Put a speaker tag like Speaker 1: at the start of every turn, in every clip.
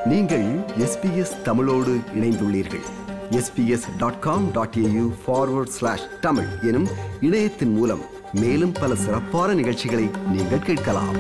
Speaker 1: நீங்கள் எஸ்பிஎஸ் தமிழோடு இணைந்துள்ளீர்கள் SBS dot com dot AU forward slash Tamil எனும் இணையத்தின் மூலம் மேலும் பல சிறப்பான நிகழ்ச்சிகளை நீங்கள் கேட்கலாம்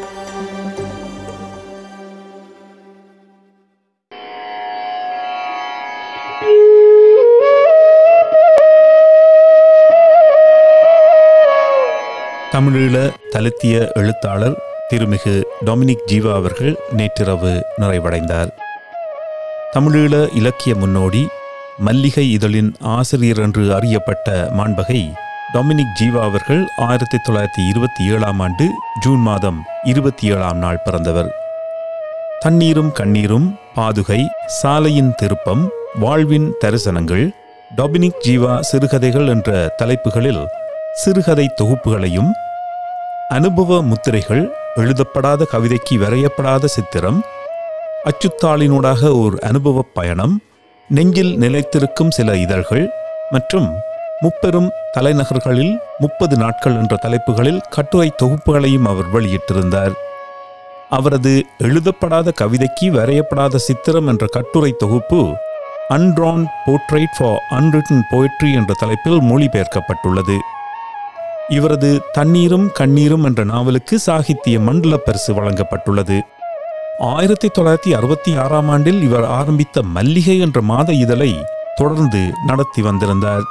Speaker 2: தமிழீழ தலித்திய எழுத்தாளர் திருமிகு டொமினிக் ஜீவா அவர்கள் நேற்றிரவு நிறைவடைந்தார் தமிழீழ இலக்கிய முன்னோடி மல்லிகை இதழின் ஆசிரியர் என்று அறியப்பட்ட மாண்பகை டொமினிக் ஜீவா அவர்கள் ஆயிரத்தி தொள்ளாயிரத்தி இருபத்தி ஏழாம் ஆண்டு ஜூன் மாதம் இருபத்தி ஏழாம் நாள் பிறந்தவர் தண்ணீரும் கண்ணீரும் பாதுகை சாலையின் திருப்பம் வாழ்வின் தரிசனங்கள் டொமினிக் ஜீவா சிறுகதைகள் என்ற தலைப்புகளில் சிறுகதை தொகுப்புகளையும் அனுபவ முத்திரைகள் எழுதப்படாத கவிதைக்கு வரையப்படாத சித்திரம் அச்சுத்தாளினூடாக ஓர் அனுபவப் பயணம் நெஞ்சில் நிலைத்திருக்கும் சில இதழ்கள் மற்றும் முப்பெரும் தலைநகர்களில் முப்பது நாட்கள் என்ற தலைப்புகளில் கட்டுரை தொகுப்புகளையும் அவர் வெளியிட்டிருந்தார் அவரது எழுதப்படாத கவிதைக்கு வரையப்படாத சித்திரம் என்ற கட்டுரை தொகுப்பு undrawn portrait for unwritten poetry என்ற தலைப்பில் மொழிபெயர்க்கப்பட்டுள்ளது இவரது தண்ணீரும் கண்ணீரும் என்ற நாவலுக்கு சாகித்ய மண்டல பரிசு வழங்கப்பட்டுள்ளது ஆயிரத்தி தொள்ளாயிரத்தி அறுபத்தி ஆறாம் ஆண்டில் இவர் ஆரம்பித்த மல்லிகை என்ற மாத இதழை தொடர்ந்து நடத்தி வந்திருந்தார்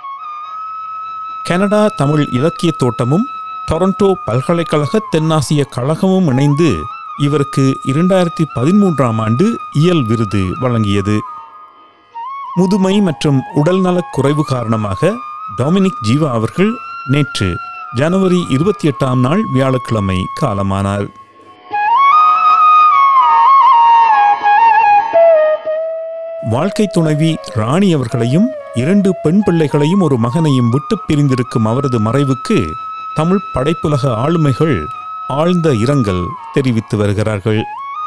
Speaker 2: கனடா தமிழ் இலக்கிய தோட்டமும் டொரண்டோ பல்கலைக்கழக தென்னாசிய கழகமும் இணைந்து இவருக்கு இரண்டாயிரத்தி பதிமூன்றாம் ஆண்டு இயல் விருது வழங்கியது முதுமை மற்றும் உடல்நலக் குறைவு காரணமாக டொமினிக் ஜீவா அவர்கள் நேற்று ஜனவரி இருபத்தி எட்டாம் நாள் வியாழக்கிழமை காலமானார் வாழ்க்கை துணைவி ராணி அவர்களையும் இரண்டு பெண் பிள்ளைகளையும் ஒரு மகனையும் விட்டு பிரிந்திருக்கும் அவரது மறைவுக்கு தமிழ் படைப்புலக ஆளுமைகள் ஆழ்ந்த இரங்கல் தெரிவித்து வருகிறார்கள்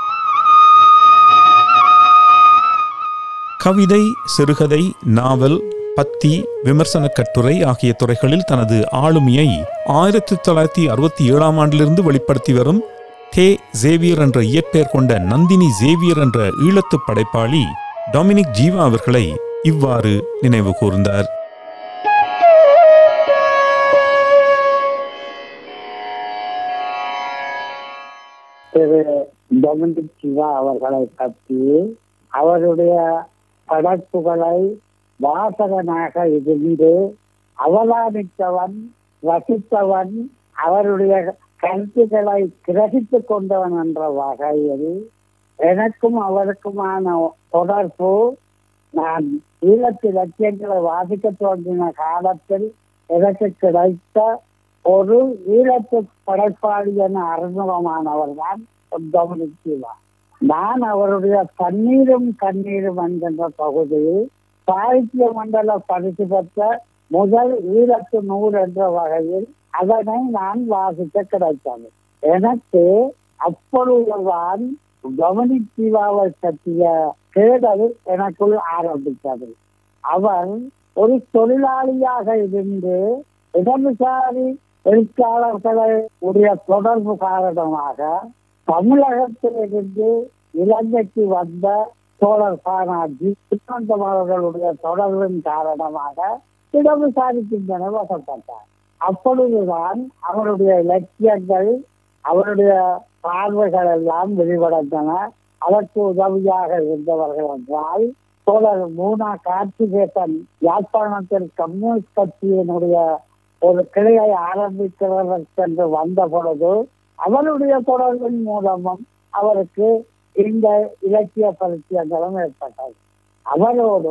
Speaker 2: கவிதை சிறுகதை நாவல் பத்தி விமர்சன கட்டுரை ஆகிய துறைகளில் தனது ஆளுமையை ஆயிரத்தி தொள்ளாயிரத்தி அறுபத்தி ஏழாம் ஆண்டிலிருந்து வெளிப்படுத்தி வரும் தே ஜேவியர் என்ற இயற்பெயர் கொண்ட நந்தினி ஜேவியர் என்ற ஈழத்து படைப்பாளி டொமினிக் ஜீவா அவர்களை இவ்வாறு நினைவு கூர்ந்தார்
Speaker 3: திரு டொமினிக் சிவா அவர்களை பற்றி அவருடைய படைப்புகளை வாசகனாக இருந்து அவதானித்தவன் ரசித்தவன் அவருடைய கருத்துக்களை கிரகித்துக் கொண்டவன் என்ற வகையில் எனக்கும் அவருக்குமான தொடர்பு நான் ஈழத்து இலக்கியங்களை வாசிக்க தோன்றின காலத்தில் எனக்கு கிடைத்த ஒரு ஈழத்து படைப்பாளி என அறிமுகமானவர் தான் டொமினிக் சிவா நான் அவருடைய தண்ணீரும் கண்ணீரும் என்கின்ற பகுதியில் சாகித்ய மண்டல பரிசு பெற்ற முதல் ஈழத்து நூல் என்ற வகையில் அதனை நான் வாசிக்க கிடைத்தது எனக்கு அப்பொழுதுதான் டொமினிக் சிவாவை பற்றிய தேடல் எனக்குள் ஆரம்பித்தது அவர் ஒரு தொழிலாளியாக இருந்து இடதுசாரி எழுத்தாளர்களை உடைய தொடர்பு காரணமாக தமிழகத்திலிருந்து இலங்கைக்கு வந்த தோழர் பானாஜி திருவந்தம் அவர்களுடைய தொடர்பின் காரணமாக இடதுசாரி சிந்தனை வசப்பட்டார் அப்பொழுதுதான் அவருடைய இலக்கியங்கள் அவருடைய பார்வைகள் எல்லாம் வெளிவடைந்தன அதற்கு உதவியாக இருந்தவர்கள் என்றால் தோழர் மூனா கார்த்திகேசன் யாழ்ப்பாணத்தில் கம்யூனிஸ்ட் கட்சியினுடைய ஒரு கிளையை ஆரம்பிக்கிறதற்கென்று வந்த பொழுது அவருடைய தொடர்பின் மூலமும் அவருக்கு இந்த இலக்கிய பரிச்சயங்களும் ஏற்பட்டது அவரோடு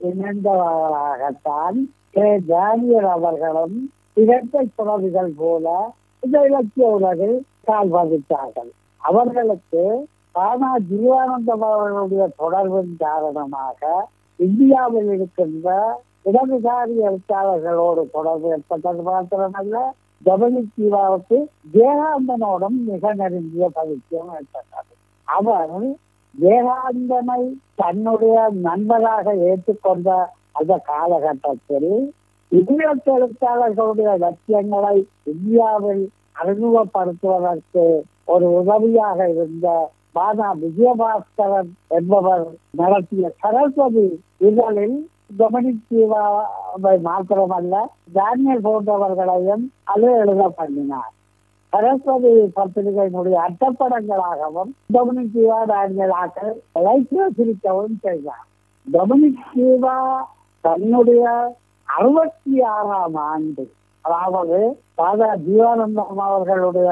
Speaker 3: இணைந்தவர்களாகத்தான் கே டேனியல் அவர்களும் இரட்டை துறவிகள் போல இந்த இலக்கிய உலகில் கால் பதித்தார்கள் அவர்களுக்கு தானா ஜீவானந்தம் அவர்களுடைய தொடர்பின் காரணமாக இந்தியாவில் இருக்கின்ற இடதுசாரி எழுத்தாளர்களோடு தொடர்பு ஏற்பட்டது மாத்திரமல்ல டொமினிக் ஜீவாவுக்கு ஜெயகாந்தனோடும் மிக நெருங்கிய பரிச்சயம் ஏற்பட்டது அவர் ஜெயகாந்தனை தன்னுடைய நண்பராக ஏற்றுக்கொண்ட அந்த காலகட்டத்தில் இந்திய எழுத்தாளர்களுடைய லட்சியங்களை இந்தியாவில் அறிமுகப்படுத்துவதற்கு ஒரு உதவியாக இருந்த பானா விஜயபாஸ்கரன் என்பவர் நடத்திய சரஸ்வதி இதழில் டொமினிக் தீவாவை மாத்திரமல்ல டேனியல் போன்றவர்களையும் அது எழுத பண்ணினார் சரஸ்வதி பத்திரிகையினுடைய அட்டப்படங்களாகவும் டொமினிக் தீவா டேனியலாக்கள் சிரிக்கவும் செய்தார் டொமினிக் தீவா தன்னுடைய அறுபத்தி ஆறாம் ஆண்டு அதாவது ராதா ஜீவானந்தம் அவர்களுடைய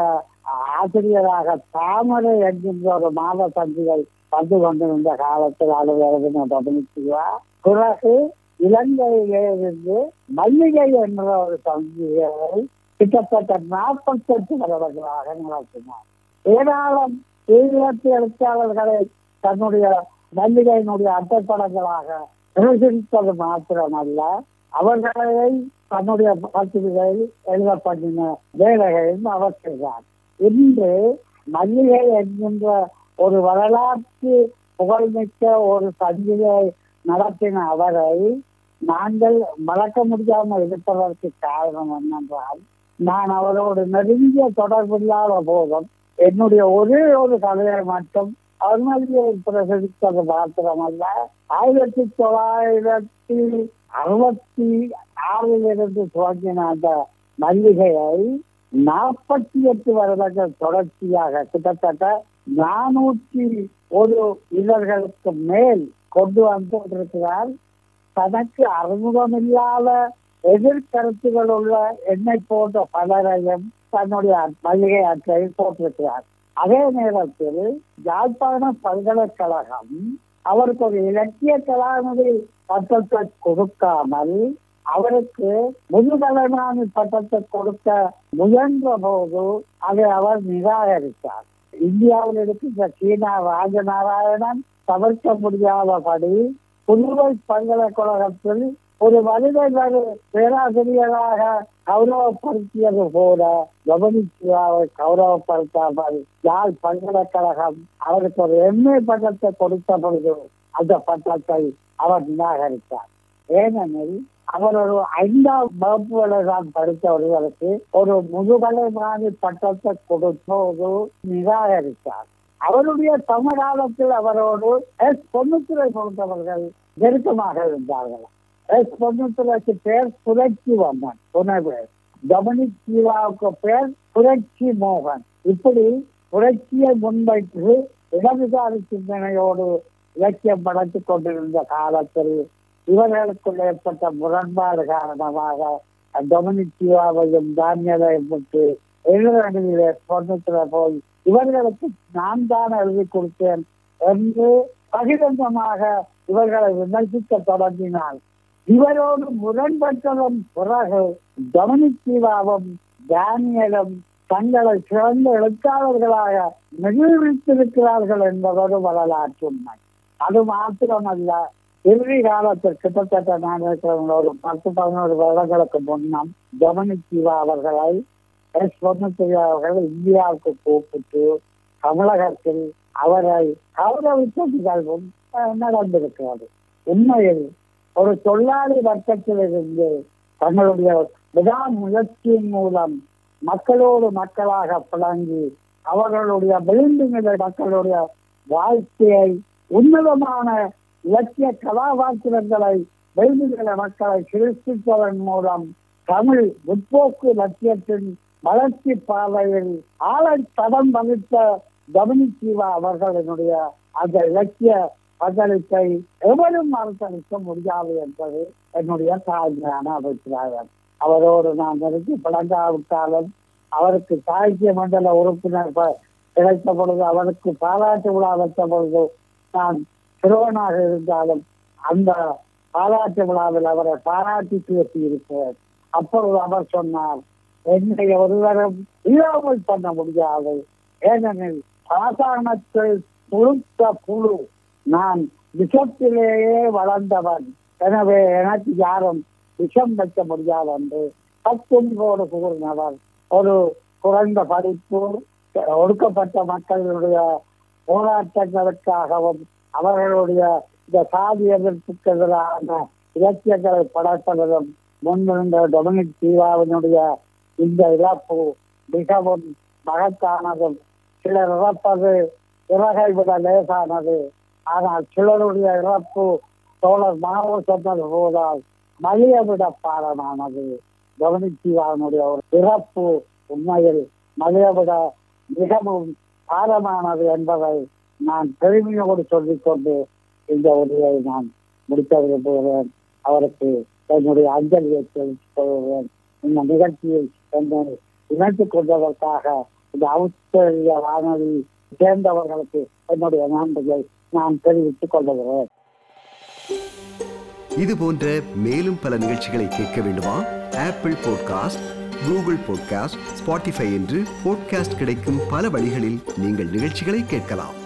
Speaker 3: ஆசிரியராக தாமரை என்கின்ற ஒரு மாத சந்திகை வந்து கொண்டிருந்த காலத்தில் அலுவலக டொமினிக் பிறகு இலங்கையிலே இருந்து மல்லிகை என்ற ஒரு சந்திகளை கிட்டத்தட்ட நாற்பத்தெட்டு வருடங்களாக நடத்தினார் ஏராளம் ஈழத்து எழுத்தாளர்களை தன்னுடைய மல்லிகையினுடைய அட்டைப்படங்களாக பிரசுரித்தது மாத்திரமல்ல அவர்களை தன்னுடைய பத்திரிகையில் எழுத பண்ணின வேலைகளையும் அவர் செய்தார் இன்று மல்லிகை என்கின்ற ஒரு வரலாற்று புகழ்மிக்க ஒரு சந்திகை நடத்தின அவரை நாங்கள் மறக்க முடியாமல் இருப்பதற்கு காரணம் என்னென்றால் நான் அவரோடு நெருங்கிய தொடர்பில்லாத போதும் என்னுடைய ஒரே ஒரு கதையை மட்டும் அருணகிரியை பிரசரித்தது மாத்திரமல்ல ஆயிரத்தி தொள்ளாயிரத்தி அறுபத்தி ஆறிலிருந்து துவங்கின அந்த மல்லிகையை நாற்பத்தி எட்டு வருடங்கள் தொடர்ச்சியாக கிட்டத்தட்ட நானூற்றி ஒரு இதழ்களுக்கு மேல் கொண்டு வந்து கொண்டிருக்கிறார் தனக்கு அறிமுகமில்லாத எதிர்கருத்துகள் உள்ள என்னை போன்ற பலரையும் தன்னுடைய மல்லிகை அட்டையில் போட்டிருக்கிறார் அதே நேரத்தில் யாழ்ப்பாண பல்கலைக்கழகம் அவருக்கு ஒரு இலக்கிய கலாநிதி பட்டத்தை கொடுக்காமல் அவருக்கு முதுகலைமானி பட்டத்தை கொடுக்க முயன்ற போது அதை அவர் நிராகரித்தார் இந்தியாவில் இருக்கின்ற சீனா ராஜநாராயணன் தவிர்க்க முடியாதபடி புதுவை பல்கலைக்கழகத்தில் ஒரு மனிதர்கள் பேராசிரியராக கௌரவப்படுத்தியது போல கவனிச்சியாவை கௌரவப்படுத்தாமல் யாழ் பல்கலைக்கழகம் அவருக்கு ஒரு எம்ஏ பட்டத்தை கொடுத்த பொழுது அந்த பட்டத்தை அவர் நிராகரித்தார் ஏனெனில் அவர் ஒரு ஐந்தாம் வகுப்புகளை தான் படித்த ஒருவருக்கு ஒரு முதுகலை மாணி பட்டத்தை கொடுத்தோடு நிராகரித்தார் அவருடைய சமகாலத்தில் அவரோடு எஸ் பொன்னுத்துறை போன்றவர்கள் நெருக்கமாக இருந்தார்கள் எஸ் பொன்னுத்துறைக்கு பேர் புரட்சி வந்தன் புனவு டொமினிக் ஜீவாவுக்கு பேர் புரட்சி மோகன் இப்படி புரட்சியை முன்வைத்து இடதுசாரி சிந்தனையோடு இலக்கியம் படைத்துக் கொண்டிருந்த காலத்தில் இவர்களுக்குள் ஏற்பட்ட முரண்பாடு காரணமாக டொமினிக் ஜீவாவையும் தானியலையும் விட்டு எழுதணியிலே பொண்ணுத்துல போய் இவர்களுக்கு நான் தான் எழுதி கொடுத்தேன் என்று பகிரங்கமாக இவர்களை விமர்சிக்க தொடங்கினார் இவரோடு முரண்பட்டதன் பிறகு டொமினிக் ஜீவாவும் தானியலும் தங்களை சிறந்த எழுத்தாளர்களாக நிரூபித்திருக்கிறார்கள் என்பதொரு வரலாற்று உண்மை அது மாத்திரமல்ல இறுதி காலத்தில் கிட்டத்தட்ட நான் இருக்கிற ஒரு பத்து பதினோரு வருடங்களுக்கு முன்னம் டொமினிக் ஜீவா அவர்களை எஸ் பொன்னுத்துறை அவர்கள் இந்தியாவுக்கு கூப்பிட்டு தமிழகத்தில் அவரை கௌரவித்த நிகழ்வும் நடந்திருக்கிறது உண்மையில் ஒரு தொழிலாளி வர்க்கத்தில் இருந்து தங்களுடைய விடாமுயற்சியின் மூலம் மக்களோடு மக்களாக பிளங்கி அவர்களுடைய விளிம்பு நிலை மக்களுடைய வாழ்க்கையை உன்னதமான இலக்கிய கதாபாத்திரங்களை விளிம்புநிலை மக்களை சிருஷ்டிப்பதன் மூலம் தமிழ் முற்போக்கு லட்சியத்தின் வளர்ச்சி பாதையில் ஆழ தடம் வகித்த டொமினிக் ஜீவா அவர்களினுடைய அந்த இலக்கிய பங்களிப்பை எவரும் மறுத்தளிக்க முடியாது என்பது என்னுடைய தாழ்மையான அபிப்பிராயம் அவரோடு நான் நெருங்கி பழங்காவிட்டாலும் அவருக்கு சாகித்ய மண்டல உறுப்பினர் கிடைத்த பொழுது அவருக்கு பாராட்டு விழா வைத்த பொழுது நான் சிறுவனாக இருந்தாலும் அந்த பாராட்டு விழாவில் அவரை பாராட்டி பேசி இருக்கிறேன் அப்பொழுது அவர் சொன்னார் என்னை ஒருவரும் இல்லாமல் பண்ண முடியாது ஏனெனில் பாசாணத்தில் புழுத்த புழு நான் விஷத்திலேயே வளர்ந்தவன் எனவே எனக்கு யாரும் விஷம் வைக்க முடியாது என்று பத்தும்போடு கூறினவர் ஒரு குறைந்த படிப்பு ஒடுக்கப்பட்ட மக்களுடைய போராட்டங்களுக்காகவும் அவர்களுடைய இந்த சாதி எதிர்ப்புக்கு எதிரான இலக்கியங்களை படைப்பதிலும் முன்னிருந்த டொமினிக் தீவாவினுடைய இந்த இழப்பு மிகவும் மகத்தானதும் சிலர் இறப்பது இறகை விட லேசானது ஆனால் சிலருடைய இறப்பு தோழர் மாவோ சொன்னது போதால் மலிய விட பாரமானது கவனிச்சிவானுடைய ஒரு இறப்பு உண்மையில் மலிய விட மிகவும் பாரமானது என்பதை நான் பெருமையோடு சொல்லிக்கொண்டு இந்த உரையை நான் முடிக்க விரும்புகிறேன் அவருக்கு என்னுடைய அஞ்சலியை தெரிவித்துக் கொள்கிறேன் இந்த நிகழ்ச்சியில் என்னை இணைத்துக் கொண்டதற்காக இந்த ஆஸ்திரேலிய வானொலி சேர்ந்தவர்களுக்கு என்னுடைய நன்றியை நான் தெரிவித்துக் கொள்கிறேன்
Speaker 1: இது போன்ற மேலும் பல நிகழ்ச்சிகளை கேட்க வேண்டுமா Apple podcast Google podcast Spotify என்று பாட்காஸ்ட் கிடைக்கும் பல வழிகளில் நீங்கள் நிகழ்ச்சிகளை கேட்கலாம்